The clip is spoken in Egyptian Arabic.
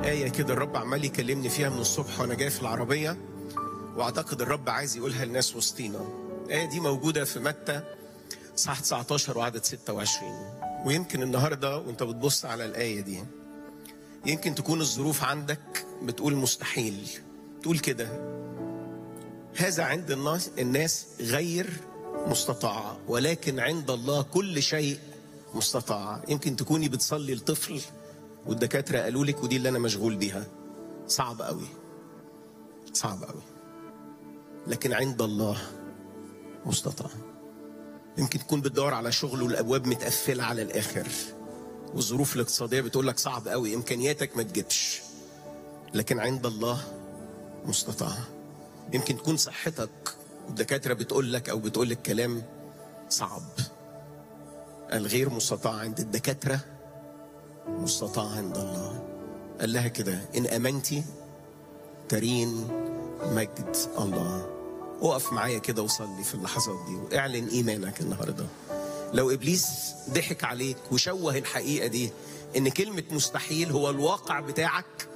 آية كده الرب عمال يكلمني فيها من الصبح وأنا جاي في العربية وأعتقد الرب عايز يقولها للناس وسطينا الآية دي موجودة في متى صح 19 وعدد 26 ويمكن النهاردة وأنت بتبص على الآية دي يمكن تكون الظروف عندك بتقول مستحيل تقول كده هذا عند الناس الناس غير مستطاع ولكن عند الله كل شيء مستطاع يمكن تكوني بتصلي لطفل والدكاترة قالوا لك ودي اللي أنا مشغول بيها صعب قوي صعب قوي لكن عند الله مستطاع يمكن تكون بتدور على شغل والأبواب متقفلة على الآخر والظروف الاقتصادية بتقول لك صعب قوي إمكانياتك ما تجيبش لكن عند الله مستطاع يمكن تكون صحتك والدكاترة بتقول لك أو بتقول لك كلام صعب الغير مستطاع عند الدكاترة مستطاع عند الله قال لها كده إن أمنتي ترين مجد الله اقف معايا كده وصلي في اللحظات دي واعلن إيمانك النهاردة لو إبليس ضحك عليك وشوه الحقيقة دي إن كلمة مستحيل هو الواقع بتاعك